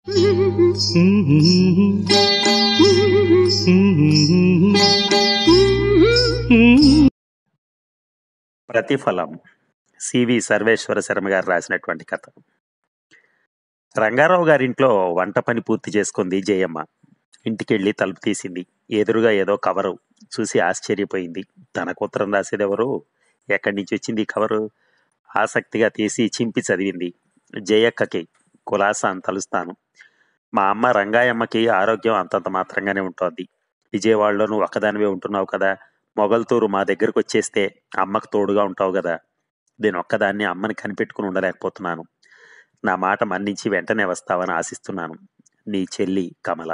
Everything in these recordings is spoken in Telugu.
ప్రతిఫలం సివి సర్వేశ్వర శర్మ గారు రాసినటువంటి కథ రంగారావు గారింట్లో వంట పని పూర్తి చేసుకుంది జయమ్మ ఇంటికెళ్ళి తలుపు తీసింది ఎదురుగా ఏదో కవరు చూసి ఆశ్చర్యపోయింది తనకు ఉత్తరం రాసేదెవరు ఎక్కడి నుంచి వచ్చింది ఈ కవరు ఆసక్తిగా తీసి చింపి చదివింది జయక్కకి కులాస అని తలుస్తాను మా అమ్మ రంగాయమ్మకి ఆరోగ్యం అంతంత మాత్రంగానే ఉంటోంది విజయవాడలో నువ్వు ఒక్కదానివే ఉంటున్నావు కదా మొగల్తూరు మా దగ్గరకు వచ్చేస్తే అమ్మకు తోడుగా ఉంటావు కదా నేను ఒక్కదాన్ని అమ్మని కనిపెట్టుకుని ఉండలేకపోతున్నాను నా మాట మన్నించి వెంటనే వస్తావని ఆశిస్తున్నాను నీ చెల్లి కమల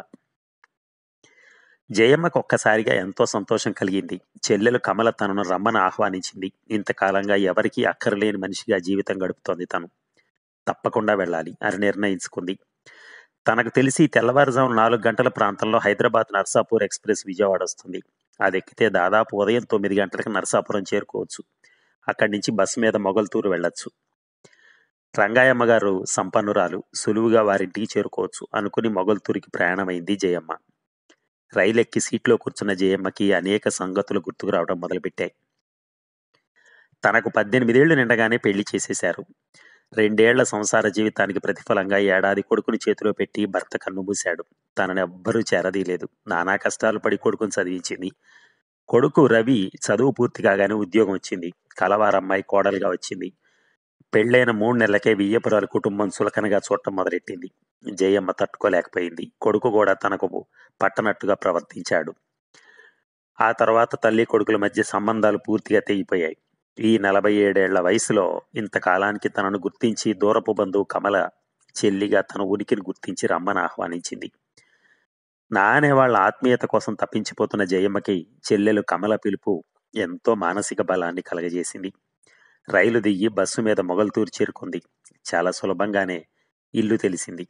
జయమ్మకు ఒక్కసారిగా ఎంతో సంతోషం కలిగింది చెల్లెలు కమల తనను రమ్మని ఆహ్వానించింది ఇంతకాలంగా ఎవరికీ అక్కరలేని మనిషిగా జీవితం గడుపుతోంది తను తప్పకుండా వెళ్ళాలి అని నిర్ణయించుకుంది తనకు తెలిసి తెల్లవారుజాము నాలుగు గంటల ప్రాంతంలో హైదరాబాద్ నర్సాపూర్ ఎక్స్ప్రెస్ విజయవాడ వస్తుంది అది ఎక్కితే దాదాపు ఉదయం తొమ్మిది గంటలకు నరసాపురం చేరుకోవచ్చు అక్కడి నుంచి బస్సు మీద మొగల్తూరు వెళ్ళొచ్చు రంగాయమ్మ గారు సంపన్నురాలు సులువుగా వారింటికి చేరుకోవచ్చు అనుకుని మొగల్తూరికి ప్రయాణమైంది జయమ్మ రైలు ఎక్కి సీట్లో కూర్చున్న జయమ్మకి అనేక సంగతులు గుర్తుకు రావడం మొదలుపెట్టాయి తనకు పద్దెనిమిదేళ్లు నిండగానే పెళ్లి చేసేశారు రెండేళ్ల సంసార జీవితానికి ప్రతిఫలంగా ఏడాది కొడుకుని చేతిలో పెట్టి భర్త కన్నుమూశాడు తనని ఎవ్వరూ చేరదీయలేదు నానా కష్టాలు పడి కొడుకుని చదివించింది కొడుకు రవి చదువు పూర్తి కాగానే ఉద్యోగం వచ్చింది కలవారమ్మాయి కోడలుగా వచ్చింది పెళ్ళైన మూడు నెలలకే వియ్యపురాల కుటుంబం చులకనగా చూడటం మొదలెట్టింది జయమ్మ తట్టుకోలేకపోయింది కొడుకు కూడా తనకు పట్టనట్టుగా ప్రవర్తించాడు ఆ తర్వాత తల్లి కొడుకుల మధ్య సంబంధాలు పూర్తిగా తెగిపోయాయి ఈ నలభై ఏడేళ్ల వయసులో ఇంతకాలానికి తనను గుర్తించి దూరపు బంధువు కమల చెల్లిగా తన ఉనికిని గుర్తించి రమ్మని ఆహ్వానించింది నా అనే వాళ్ళ ఆత్మీయత కోసం తప్పించిపోతున్న జయమ్మకి చెల్లెలు కమల పిలుపు ఎంతో మానసిక బలాన్ని కలగజేసింది రైలు దిగి బస్సు మీద మొగల్తూరు చేరుకుంది చాలా సులభంగానే ఇల్లు తెలిసింది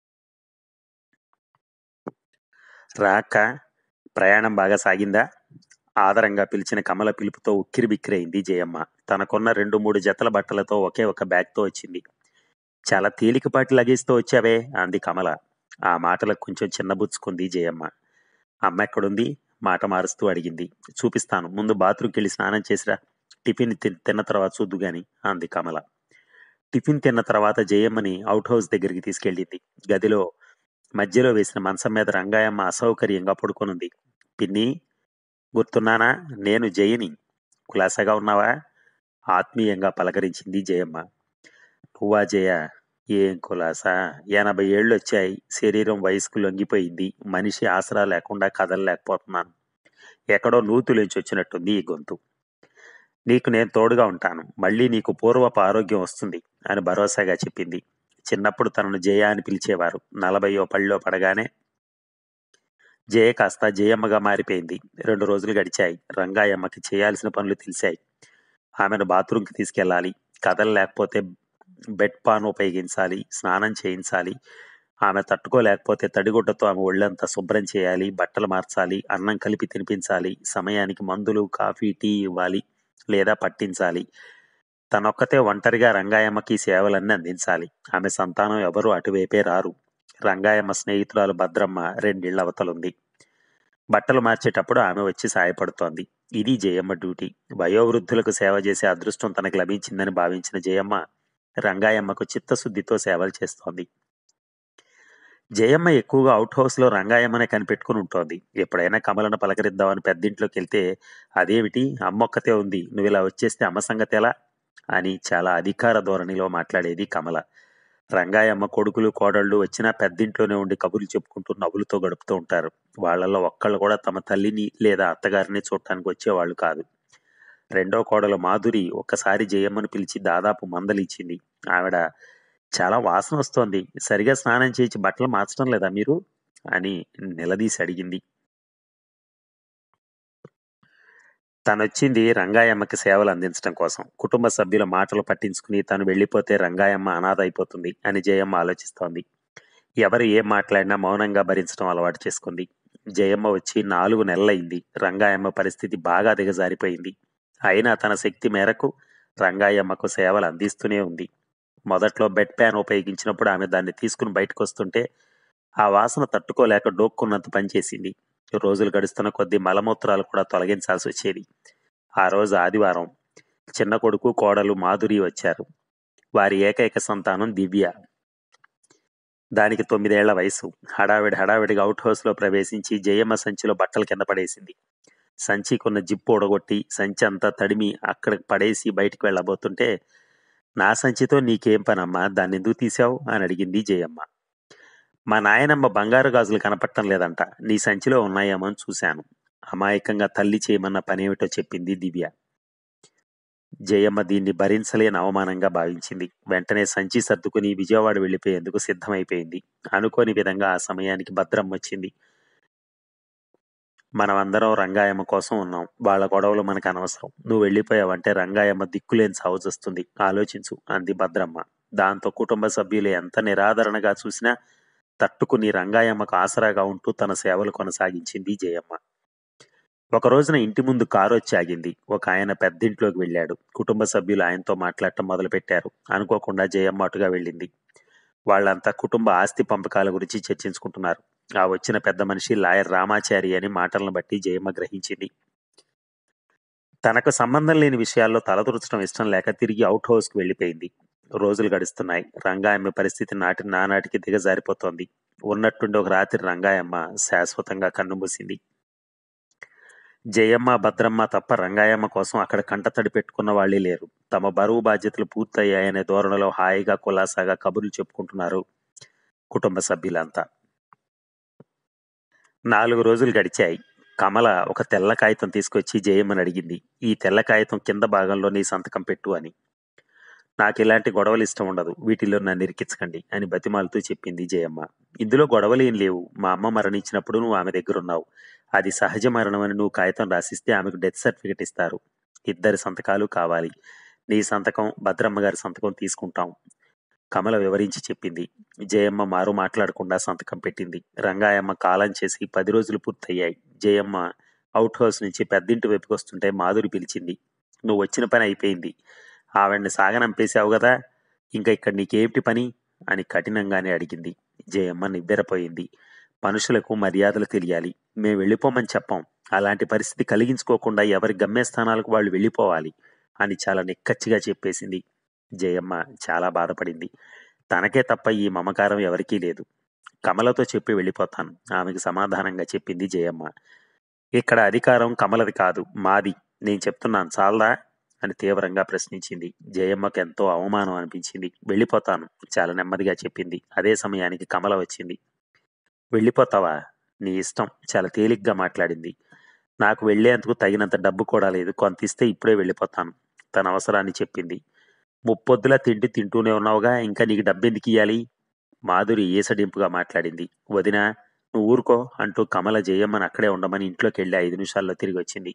రాక ప్రయాణం బాగా సాగిందా ఆదరంగా పిలిచిన కమల పిలుపుతో ఉక్కిరి బిక్కిరైంది జయమ్మ తనకున్న రెండు మూడు జతల బట్టలతో ఒకే ఒక బ్యాగ్తో వచ్చింది చాలా తేలికపాటి లగేజ్తో వచ్చావే అంది కమల ఆ మాటలకు కొంచెం చిన్నబుచ్చుకుంది జయమ్మ అమ్మ ఎక్కడుంది మాట మారుస్తూ అడిగింది చూపిస్తాను ముందు బాత్రూమ్కి వెళ్ళి స్నానం చేసిరా టిఫిన్ తి- తిన్న తర్వాత చూద్దు గాని అంది కమల టిఫిన్ తిన్న తర్వాత జయమ్మని అవుట్ హౌస్ దగ్గరికి తీసుకెళ్ళింది గదిలో మధ్యలో వేసిన మంచం మీద రంగాయమ్మ అసౌకర్యంగా పడుకొనుంది పిన్ని గుర్తున్నానా నేను జయని కులాసాగా ఉన్నావా ఆత్మీయంగా పలకరించింది జయమ్మ నువ్వా జయ ఏం కులాసా ఎనభై ఏళ్ళు వచ్చాయి శరీరం వయసుకు లొంగిపోయింది మనిషి ఆసరా లేకుండా కదలలేకపోతున్నాను ఎక్కడో నూతులోంచి వచ్చినట్టుంది ఈ గొంతు నీకు నేను తోడుగా ఉంటాను మళ్ళీ నీకు పూర్వపు ఆరోగ్యం వస్తుంది అని భరోసాగా చెప్పింది చిన్నప్పుడు తనను జయ అని పిలిచేవారు నలభయో పళ్ళో పడగానే జయ కాస్త జయమ్మగా మారిపోయింది రెండు రోజులు గడిచాయి రంగాయమ్మకి చేయాల్సిన పనులు తెలిసాయి ఆమెను బాత్రూంకి తీసుకెళ్ళాలి కథలు లేకపోతే బెడ్ పాన్ ఉపయోగించాలి స్నానం చేయించాలి ఆమె తట్టుకోలేకపోతే తడిగుడ్డతో ఆమె ఒళ్ళంతా శుభ్రం చేయాలి బట్టలు మార్చాలి అన్నం కలిపి తినిపించాలి సమయానికి మందులు కాఫీ టీ ఇవ్వాలి లేదా పట్టించాలి తనొక్కతే ఒంటరిగా రంగాయమ్మకి సేవలన్నీ అందించాలి ఆమె సంతానం ఎవరు అటువైపే రారు రంగాయమ్మ స్నేహితురాలు భద్రమ్మ రెండిళ్ల అవతలుంది బట్టలు మార్చేటప్పుడు ఆమె వచ్చి సాయపడుతోంది ఇది జయమ్మ డ్యూటీ వయోవృద్ధులకు సేవ చేసే అదృష్టం తనకు లభించిందని భావించిన జయమ్మ రంగాయమ్మకు చిత్తశుద్ధితో సేవలు చేస్తోంది జయమ్మ ఎక్కువగా అవుట్ హౌస్ లో రంగాయమ్మనే కనిపెట్టుకుని ఉంటోంది ఎప్పుడైనా కమలను పలకరిద్దామని పెద్దింట్లోకి వెళ్తే అదేమిటి అమ్మొక్కతే ఉంది నువ్వు ఇలా వచ్చేస్తే అమ్మ సంగతి ఎలా అని చాలా అధికార ధోరణిలో మాట్లాడేది కమల రంగాయమ్మ కొడుకులు కోడళ్ళు వచ్చినా పెద్దింట్లోనే ఉండి కబుర్లు చెప్పుకుంటూ నవ్వులతో గడుపుతూ ఉంటారు వాళ్ళల్లో ఒక్కళ్ళు కూడా తమ తల్లిని లేదా అత్తగారిని చూడటానికి వచ్చేవాళ్ళు కాదు రెండో కోడలు మాధురి ఒక్కసారి జయమ్మను పిలిచి దాదాపు మందలిచ్చింది ఆవిడ చాలా వాసన వస్తోంది సరిగా స్నానం చేయించి బట్టలు మార్చడం లేదా మీరు అని నిలదీసి అడిగింది తనొచ్చింది రంగాయమ్మకి సేవలు అందించడం కోసం కుటుంబ సభ్యుల మాటలు పట్టించుకుని తను వెళ్ళిపోతే రంగాయమ్మ అనాథ అయిపోతుంది అని జయమ్మ ఆలోచిస్తోంది ఎవరు ఏం మాట్లాడినా మౌనంగా భరించడం అలవాటు చేసుకుంది జయమ్మ వచ్చి నాలుగు నెలలైంది రంగాయమ్మ పరిస్థితి బాగా దిగజారిపోయింది అయినా తన శక్తి మేరకు రంగాయమ్మకు సేవలు అందిస్తూనే ఉంది మొదట్లో బెడ్ ప్యాన్ ఉపయోగించినప్పుడు ఆమె దాన్ని తీసుకుని బయటకు వస్తుంటే ఆ వాసన తట్టుకోలేక డోక్కున్నంత పనిచేసింది రోజులు గడుస్తున్న కొద్దీ మలమూత్రాలు కూడా తొలగించాల్సి వచ్చేది ఆ రోజు ఆదివారం చిన్న కొడుకు కోడలు మాధురి వచ్చారు వారి ఏకైక సంతానం దివ్య దానికి తొమ్మిదేళ్ల వయసు హడావిడి హడావిడిగా అవుట్ హౌస్ లో ప్రవేశించి జయమ్మ సంచిలో బట్టలు కింద పడేసింది సంచికున్న జిప్పు ఒడగొట్టి సంచి అంతా తడిమి అక్కడ పడేసి బయటికి వెళ్ళబోతుంటే నా సంచితో నీకేం పనమ్మా దాన్ని ఎందుకు తీసావు అని అడిగింది జయమ్మ మా నాయనమ్మ బంగారు గాజులు కనపడటం లేదంట నీ సంచిలో ఉన్నాయేమో అని చూశాను అమాయకంగా తల్లి చేయమన్న పనేమిటో చెప్పింది దివ్య జయమ్మ దీన్ని భరించలేని అవమానంగా భావించింది వెంటనే సంచి సర్దుకుని విజయవాడ వెళ్లిపోయేందుకు సిద్ధమైపోయింది అనుకోని విధంగా ఆ సమయానికి భద్రం వచ్చింది మనమందరం రంగాయమ్మ కోసం ఉన్నాం వాళ్ళ గొడవలు మనకు అనవసరం నువ్వు వెళ్ళిపోయావంటే రంగాయమ్మ దిక్కులేని సాగు వస్తుంది ఆలోచించు అంది భద్రమ్మ దాంతో కుటుంబ సభ్యులు ఎంత నిరాదరణగా చూసినా తట్టుకుని రంగాయమ్మకు ఆసరాగా ఉంటూ తన సేవలు కొనసాగించింది జయమ్మ ఒక రోజున ఇంటి ముందు కారు వచ్చి ఆగింది ఒక ఆయన పెద్దింట్లోకి వెళ్ళాడు కుటుంబ సభ్యులు ఆయనతో మాట్లాడటం మొదలుపెట్టారు అనుకోకుండా జయమ్మ అటుగా వెళ్ళింది వాళ్ళంతా కుటుంబ ఆస్తి పంపకాల గురించి చర్చించుకుంటున్నారు ఆ వచ్చిన పెద్ద మనిషి లాయర్ రామాచారి అని మాటలను బట్టి జయమ్మ గ్రహించింది తనకు సంబంధం లేని విషయాల్లో తలదూర్చడం ఇష్టం లేక తిరిగి అవుట్ హౌస్ కు వెళ్లిపోయింది రోజులు గడుస్తున్నాయి రంగాయమ్మ పరిస్థితి నాటి నానాటికి దిగజారిపోతోంది ఉన్నట్టుండి ఒక రాత్రి రంగాయమ్మ శాశ్వతంగా కన్నుమూసింది జయమ్మ భద్రమ్మ తప్ప రంగాయమ్మ కోసం అక్కడ కంటతడి పెట్టుకున్న వాళ్ళే లేరు తమ బరువు బాధ్యతలు పూర్తయ్యాయనే ధోరణిలో హాయిగా కులాసాగా కబుర్లు చెప్పుకుంటున్నారు కుటుంబ సభ్యులంతా నాలుగు రోజులు గడిచాయి కమల ఒక తెల్ల కాగితం తీసుకొచ్చి జయమ్మని అడిగింది ఈ తెల్ల కాగితం కింద భాగంలో నీ సంతకం పెట్టు అని నాకు ఇలాంటి గొడవలు ఇష్టం ఉండదు వీటిలో నన్ను ఇరికించకండి అని బతిమాలుతూ చెప్పింది జయమ్మ ఇందులో గొడవలు ఏం లేవు మా అమ్మ మరణించినప్పుడు నువ్వు ఆమె దగ్గర ఉన్నావు అది సహజ మరణం అని నువ్వు కాగితం రాసిస్తే ఆమెకు డెత్ సర్టిఫికెట్ ఇస్తారు ఇద్దరి సంతకాలు కావాలి నీ సంతకం భద్రమ్మ గారి సంతకం తీసుకుంటాం కమల వివరించి చెప్పింది జయమ్మ మారు మాట్లాడకుండా సంతకం పెట్టింది రంగాయమ్మ కాలం చేసి పది రోజులు పూర్తయ్యాయి జయమ్మ అవుట్ హౌస్ నుంచి పెద్దింటి వైపుకి వస్తుంటే మాధురి పిలిచింది నువ్వు వచ్చిన పని అయిపోయింది ఆవిడ్ని సాగనంపేశావు కదా ఇంకా ఇక్కడ నీకేమిటి పని అని కఠినంగానే అడిగింది జయమ్మ నివ్వెరపోయింది మనుషులకు మర్యాదలు తెలియాలి మేం వెళ్ళిపోమని చెప్పాం అలాంటి పరిస్థితి కలిగించుకోకుండా ఎవరి గమ్యస్థానాలకు వాళ్ళు వెళ్ళిపోవాలి అని చాలా నిక్కచ్చిగా చెప్పేసింది జయమ్మ చాలా బాధపడింది తనకే తప్ప ఈ మమకారం ఎవరికీ లేదు కమలతో చెప్పి వెళ్ళిపోతాను ఆమెకు సమాధానంగా చెప్పింది జయమ్మ ఇక్కడ అధికారం కమలది కాదు మాది నేను చెప్తున్నాను చాలదా అని తీవ్రంగా ప్రశ్నించింది జయమ్మకు ఎంతో అవమానం అనిపించింది వెళ్ళిపోతాను చాలా నెమ్మదిగా చెప్పింది అదే సమయానికి కమల వచ్చింది వెళ్ళిపోతావా నీ ఇష్టం చాలా తేలిగ్గా మాట్లాడింది నాకు వెళ్లేందుకు తగినంత డబ్బు కూడా లేదు కొంత ఇస్తే ఇప్పుడే వెళ్ళిపోతాను తన అవసరాన్ని చెప్పింది ముప్పొద్దులా తిండి తింటూనే ఉన్నావుగా ఇంకా నీకు డబ్బెందుకు ఇయ్యాలి మాధురి ఈసడింపుగా మాట్లాడింది వదిన నువ్వు ఊరుకో అంటూ కమల జయమ్మని అక్కడే ఉండమని ఇంట్లోకి వెళ్ళి ఐదు నిమిషాల్లో తిరిగి వచ్చింది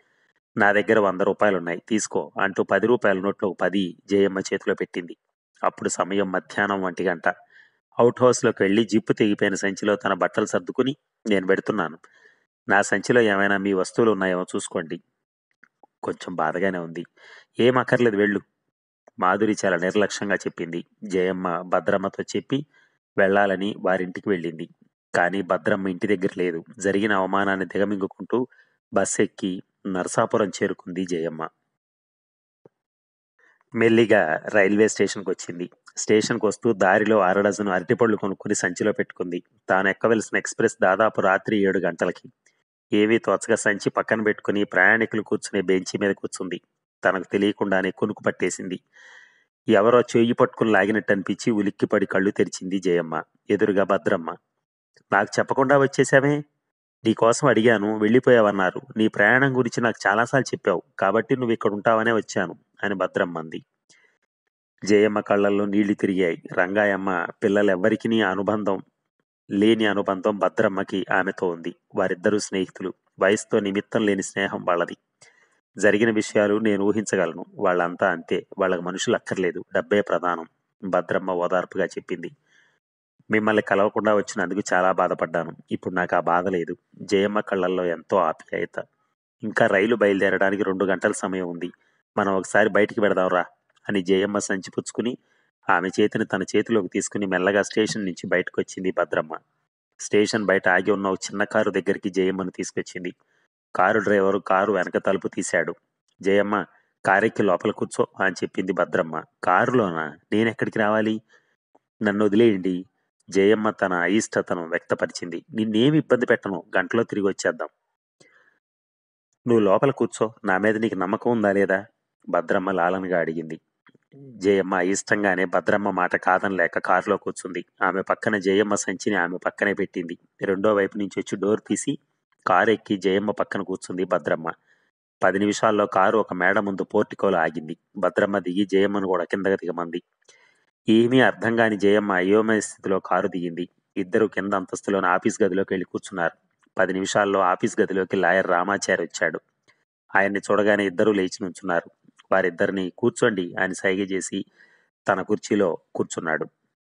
నా దగ్గర వంద రూపాయలున్నాయి తీసుకో అంటూ పది రూపాయల నోట్లు ఒక పది జయమ్మ చేతిలో పెట్టింది అప్పుడు సమయం మధ్యాహ్నం ఒంటి గంట అవుట్ హౌస్లోకి వెళ్ళి జిప్పు తెగిపోయిన సంచిలో తన బట్టలు సర్దుకుని నేను పెడుతున్నాను నా సంచిలో ఏమైనా మీ వస్తువులు ఉన్నాయేమో చూసుకోండి కొంచెం బాధగానే ఉంది ఏం అక్కర్లేదు వెళ్ళు మాధురి చాలా నిర్లక్ష్యంగా చెప్పింది జయమ్మ భద్రమ్మతో చెప్పి వెళ్ళాలని వారింటికి వెళ్ళింది కానీ భద్రమ్మ ఇంటి దగ్గర లేదు జరిగిన అవమానాన్ని దిగమింగుకుంటూ బస్ ఎక్కి నరసాపురం చేరుకుంది జయమ్మ మెల్లిగా రైల్వే స్టేషన్కి వచ్చింది స్టేషన్కి వస్తూ దారిలో అర డజను అరటిపళ్ళు కొనుక్కుని సంచిలో పెట్టుకుంది తాను ఎక్కవలసిన ఎక్స్ప్రెస్ దాదాపు రాత్రి ఏడు గంటలకి ఏవీ తోచగా సంచి పక్కన పెట్టుకుని ప్రయాణికులు కూర్చునే బెంచి మీద కూర్చుంది తనకు తెలియకుండానే కునుకు పట్టేసింది ఎవరో చెయ్యి పట్టుకుని లాగినట్టు అనిపించి ఉలిక్కిపడి కళ్ళు తెరిచింది జయమ్మ ఎదురుగా భద్రమ్మ నాకు చెప్పకుండా వచ్చేసావే నీకోసం అడిగాను వెళ్ళిపోయావన్నారు నీ ప్రయాణం గురించి నాకు చాలాసార్లు చెప్పావు కాబట్టి నువ్వు ఇక్కడ ఉంటావనే వచ్చాను అని భద్రమ్మ అంది జయమ్మ కళ్ళల్లో నీళ్లు తిరిగాయి రంగాయమ్మ పిల్లలెవ్వరికీ అనుబంధం లేని అనుబంధం భద్రమ్మకి ఆమెతో ఉంది వారిద్దరూ స్నేహితులు వయసుతో నిమిత్తం లేని స్నేహం వాళ్ళది జరిగిన విషయాలు నేను ఊహించగలను వాళ్ళంతా అంతే వాళ్ళకి మనుషులు అక్కర్లేదు డబ్బే ప్రధానం భద్రమ్మ ఓదార్పుగా చెప్పింది మిమ్మల్ని కలవకుండా వచ్చినందుకు చాలా బాధపడ్డాను ఇప్పుడు నాకు ఆ బాధ లేదు జయమ్మ కళ్ళల్లో ఎంతో ఆప్యాయత ఇంకా రైలు బయలుదేరడానికి రెండు గంటల సమయం ఉంది మనం ఒకసారి బయటికి పెడదాంరా అని జయమ్మ సంచి పుచ్చుకుని ఆమె చేతిని తన చేతిలోకి తీసుకుని మెల్లగా స్టేషన్ నుంచి బయటకు వచ్చింది భద్రమ్మ స్టేషన్ బయట ఆగి ఉన్న ఒక చిన్న కారు దగ్గరికి జయమ్మను తీసుకొచ్చింది కారు డ్రైవరు కారు వెనక తలుపు తీశాడు జయమ్మ కారెక్కి లోపల కూర్చో అని చెప్పింది భద్రమ్మ కారులోనా నేనెక్కడికి రావాలి నన్ను వదిలేయండి జయమ్మ తన అయిష్టతను వ్యక్తపరిచింది నిన్నేమి ఇబ్బంది పెట్టను గంటలో తిరిగి వచ్చేద్దాం నువ్వు లోపల కూర్చో నా మీద నీకు నమ్మకం ఉందా లేదా భద్రమ్మ లాలనగా అడిగింది జయమ్మ అయిష్టంగానే భద్రమ్మ మాట కాదని లేక కారులో కూర్చుంది ఆమె పక్కన జయమ్మ సంచిని ఆమె పక్కనే పెట్టింది రెండో వైపు నుంచి వచ్చి డోర్ తీసి కారు ఎక్కి జయమ్మ పక్కన కూర్చుంది భద్రమ్మ పది నిమిషాల్లో కారు ఒక మేడ ముందు పోర్టికోలో ఆగింది భద్రమ్మ దిగి జయమ్మను కూడా కిందకి దిగమంది ఏమీ అర్థం కాని జయమ్మ అయోమయ స్థితిలో కారు దిగింది ఇద్దరు కింద అంతస్తులోని ఆఫీస్ గదిలోకి వెళ్ళి కూర్చున్నారు పది నిమిషాల్లో ఆఫీస్ గదిలోకి లాయర్ రామాచారి వచ్చాడు ఆయన్ని చూడగానే ఇద్దరూ లేచి నుంచున్నారు వారిద్దరిని కూర్చోండి అని సైగ చేసి తన కుర్చీలో కూర్చున్నాడు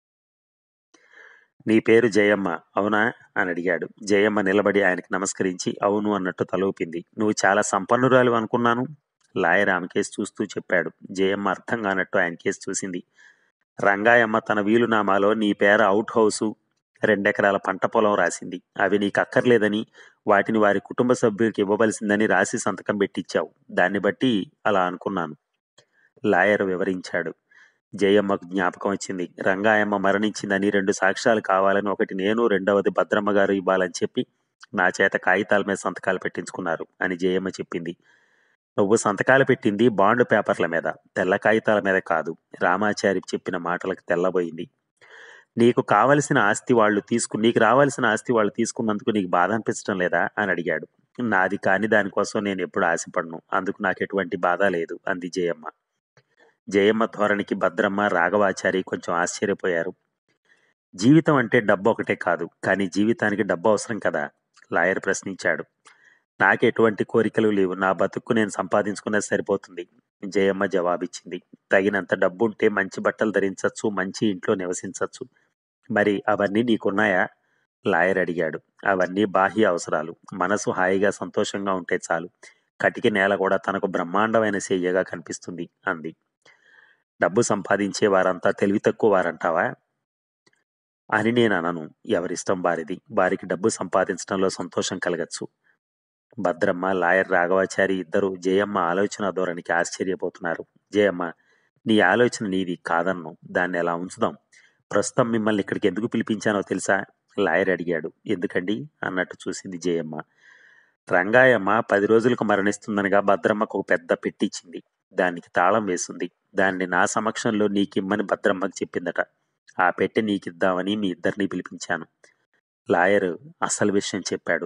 నీ పేరు జయమ్మ అవునా అని అడిగాడు జయమ్మ నిలబడి ఆయనకి నమస్కరించి అవును అన్నట్టు తలూపింది నువ్వు చాలా సంపన్నురాలు అనుకున్నాను లాయర్ ఆమె కేసు చూస్తూ చెప్పాడు జయమ్మ అర్థం కానట్టు ఆయన కేసు చూసింది రంగాయమ్మ తన వీలునామాలో నీ పేర అవుట్ హౌసు రెండెకరాల పంట పొలం రాసింది అవి నీకు అక్కర్లేదని వాటిని వారి కుటుంబ సభ్యులకు ఇవ్వవలసిందని రాసి సంతకం పెట్టించావు దాన్ని బట్టి అలా అనుకున్నాను లాయర్ వివరించాడు జయమ్మకు జ్ఞాపకం వచ్చింది రంగాయమ్మ మరణించిందని రెండు సాక్ష్యాలు కావాలని ఒకటి నేను రెండవది భద్రమ్మ గారు ఇవ్వాలని చెప్పి నా చేత కాగితాల మీద సంతకాలు పెట్టించుకున్నారు అని జయమ్మ చెప్పింది నువ్వు సంతకాలు పెట్టింది బాండ్ పేపర్ల మీద తెల్ల కాగితాల మీద కాదు రామాచారి చెప్పిన మాటలకు తెల్లబోయింది నీకు కావలసిన ఆస్తి వాళ్ళు తీసుకు నీకు రావాల్సిన ఆస్తి వాళ్ళు తీసుకున్నందుకు నీకు బాధ అనిపించడం లేదా అని అడిగాడు నాది కాని దానికోసం నేను ఎప్పుడు ఆశపడను అందుకు నాకు ఎటువంటి బాధ లేదు అంది జయమ్మ జయమ్మ ధోరణికి భద్రమ్మ రాఘవాచారి కొంచెం ఆశ్చర్యపోయారు జీవితం అంటే డబ్బు ఒకటే కాదు కానీ జీవితానికి డబ్బు అవసరం కదా లాయర్ ప్రశ్నించాడు నాకు ఎటువంటి కోరికలు లేవు నా బతుక్కు నేను సంపాదించుకున్నది సరిపోతుంది జయమ్మ జవాబిచ్చింది తగినంత డబ్బు ఉంటే మంచి బట్టలు ధరించవచ్చు మంచి ఇంట్లో నివసించవచ్చు మరి అవన్నీ నీకున్నాయా లాయర్ అడిగాడు అవన్నీ బాహ్య అవసరాలు మనసు హాయిగా సంతోషంగా ఉంటే చాలు కటికి నేల కూడా తనకు బ్రహ్మాండమైన శయ్యగా కనిపిస్తుంది అంది డబ్బు సంపాదించే వారంతా తెలివి తక్కువ వారంటావా అని నేను అనను ఎవరిష్టం వారిది వారికి డబ్బు సంపాదించడంలో సంతోషం కలగచ్చు భద్రమ్మ లాయర్ రాఘవాచారి ఇద్దరు జయమ్మ ఆలోచన ధోరణికి ఆశ్చర్యపోతున్నారు జయమ్మ నీ ఆలోచన నీది కాదన్ను దాన్ని ఎలా ఉంచుదాం ప్రస్తుతం మిమ్మల్ని ఇక్కడికి ఎందుకు పిలిపించానో తెలుసా లాయర్ అడిగాడు ఎందుకండి అన్నట్టు చూసింది జయమ్మ రంగాయమ్మ పది రోజులకు మరణిస్తుందనగా భద్రమ్మకు ఒక పెద్ద పెట్టిచ్చింది దానికి తాళం వేసింది దాన్ని నా సమక్షంలో నీకిమ్మని భద్రమ్మకి చెప్పిందట ఆ పెట్టె నీకిద్దామని మీ ఇద్దరిని పిలిపించాను లాయర్ అసలు విషయం చెప్పాడు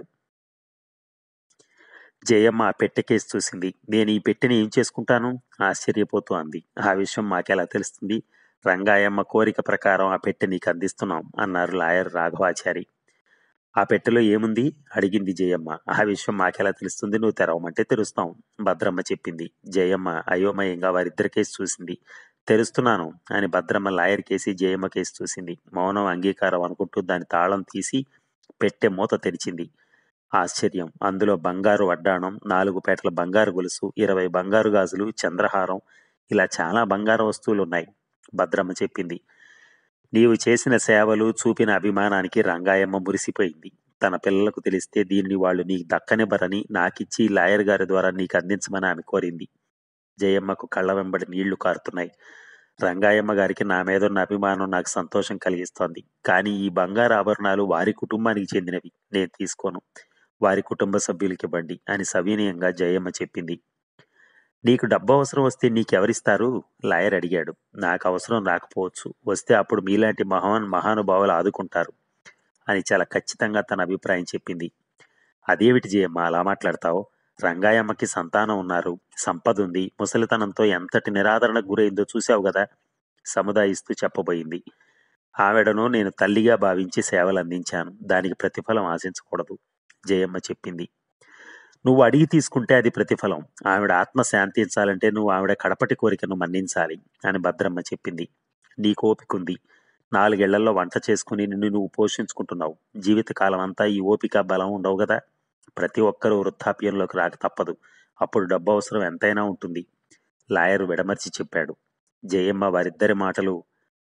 జయమ్మ ఆ పెట్టె కేసు చూసింది నేను ఈ పెట్టెని ఏం చేసుకుంటాను ఆశ్చర్యపోతూ అంది ఆ విషయం మాకెలా తెలుస్తుంది రంగాయమ్మ కోరిక ప్రకారం ఆ పెట్టె నీకు అందిస్తున్నాం అన్నారు లాయర్ రాఘవాచారి ఆ పెట్టెలో ఏముంది అడిగింది జయమ్మ ఆ విషయం మాకెలా తెలుస్తుంది నువ్వు తెరవమంటే తెరుస్తాం భద్రమ్మ చెప్పింది జయమ్మ అయోమయంగా వారిద్దరి కేసు చూసింది తెరుస్తున్నాను అని భద్రమ్మ లాయర్ కేసి జయమ్మ కేసు చూసింది మౌనం అంగీకారం అనుకుంటూ దాని తాళం తీసి పెట్టె మూత తెరిచింది ఆశ్చర్యం అందులో బంగారు వడ్డాణం నాలుగు పేటల బంగారు గొలుసు ఇరవై బంగారు గాజులు చంద్రహారం ఇలా చాలా బంగారు వస్తువులు ఉన్నాయి భద్రమ్మ చెప్పింది నీవు చేసిన సేవలు చూపిన అభిమానానికి రంగాయమ్మ మురిసిపోయింది తన పిల్లలకు తెలిస్తే దీన్ని వాళ్ళు నీకు దక్కనివ్వరని నాకిచ్చి లాయర్ గారి ద్వారా నీకు అందించమని ఆమె కోరింది జయమ్మకు కళ్ళ వెంబడి నీళ్లు కారుతున్నాయి రంగాయమ్మ గారికి నా మీద ఉన్న అభిమానం నాకు సంతోషం కలిగిస్తోంది కానీ ఈ బంగారు ఆభరణాలు వారి కుటుంబానికి చెందినవి నేను తీసుకోను వారి కుటుంబ సభ్యులకి ఇవ్వండి అని సవినయంగా జయమ్మ చెప్పింది నీకు డబ్బు అవసరం వస్తే నీకెవరిస్తారు లాయర్ అడిగాడు నాకు అవసరం రాకపోవచ్చు వస్తే అప్పుడు మీలాంటి మహాన్ మహానుభావులు ఆదుకుంటారు అని చాలా ఖచ్చితంగా తన అభిప్రాయం చెప్పింది అదేమిటి జయమ్మ అలా మాట్లాడతావు రంగాయమ్మకి సంతానం ఉన్నారు సంపద ఉంది ముసలితనంతో ఎంతటి నిరాదరణకు గురైందో చూశావు కదా సముదాయిస్తూ చెప్పబోయింది ఆవిడను నేను తల్లిగా భావించి సేవలు అందించాను దానికి ప్రతిఫలం ఆశించకూడదు జయమ్మ చెప్పింది నువ్వు అడిగి తీసుకుంటే అది ప్రతిఫలం ఆవిడ ఆత్మ శాంతించాలంటే నువ్వు ఆవిడ కడపటి కోరికను మన్నించాలి అని భద్రమ్మ చెప్పింది నీకు ఓపిక ఉంది నాలుగేళ్లలో వంట చేసుకుని నిన్ను నువ్వు పోషించుకుంటున్నావు జీవితకాలం అంతా ఈ ఓపిక బలం ఉండవు కదా ప్రతి ఒక్కరూ వృద్ధాప్యంలోకి రాక తప్పదు అప్పుడు డబ్బు అవసరం ఎంతైనా ఉంటుంది లాయర్ విడమర్చి చెప్పాడు జయమ్మ వారిద్దరి మాటలు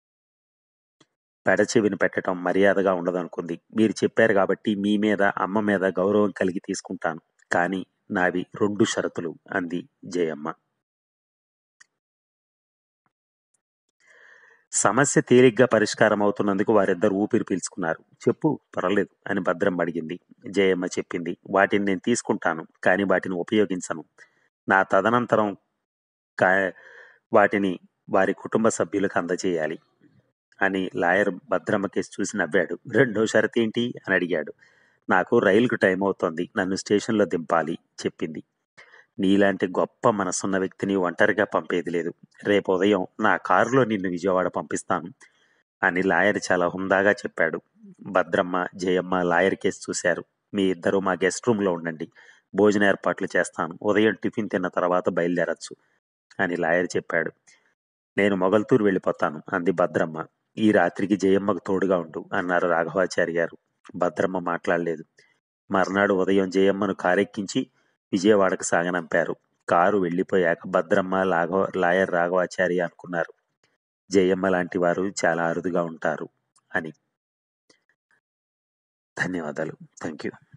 పెడచెవిని పెట్టడం మర్యాదగా ఉండదనుకుంది మీరు చెప్పారు కాబట్టి మీ మీద అమ్మ మీద గౌరవం కలిగి తీసుకుంటాను కానీ నావి రెండు షరతులు అంది జయమ్మ సమస్య తేలిగ్గా పరిష్కారం అవుతున్నందుకు వారిద్దరు ఊపిరి పీల్చుకున్నారు చెప్పు పర్వాలేదు అని భద్రం అడిగింది జయమ్మ చెప్పింది వాటిని నేను తీసుకుంటాను కానీ వాటిని ఉపయోగించను నా తదనంతరం కా వాటిని వారి కుటుంబ సభ్యులకు అందజేయాలి అని లాయర్ భద్రమ్మ కేసు చూసి నవ్వాడు రెండో షరతు ఏంటి అని అడిగాడు నాకు రైలుకు టైం అవుతోంది నన్ను స్టేషన్లో దింపాలి చెప్పింది నీలాంటి గొప్ప మనసున్న వ్యక్తిని ఒంటరిగా పంపేది లేదు రేపు ఉదయం నా కారులో నిన్ను విజయవాడ పంపిస్తాను అని లాయర్ చాలా హుందాగా చెప్పాడు భద్రమ్మ జయమ్మ లాయర్ కేసు చూశారు మీ ఇద్దరు మా గెస్ట్ రూమ్లో ఉండండి భోజన ఏర్పాట్లు చేస్తాను ఉదయం టిఫిన్ తిన్న తర్వాత బయలుదేరచ్చు అని లాయర్ చెప్పాడు నేను మొగల్తూరు వెళ్ళిపోతాను అంది భద్రమ్మ ఈ రాత్రికి జయమ్మకు తోడుగా ఉండు అన్నారు రాఘవాచారి గారు భద్రమ్మ మాట్లాడలేదు మర్నాడు ఉదయం జయమ్మను కారెక్కించి విజయవాడకు సాగనంపారు కారు వెళ్ళిపోయాక భద్రమ్మ లాఘవ లాయర్ రాఘవాచారి అనుకున్నారు జయమ్మ లాంటి వారు చాలా అరుదుగా ఉంటారు అని ధన్యవాదాలు థ్యాంక్ యూ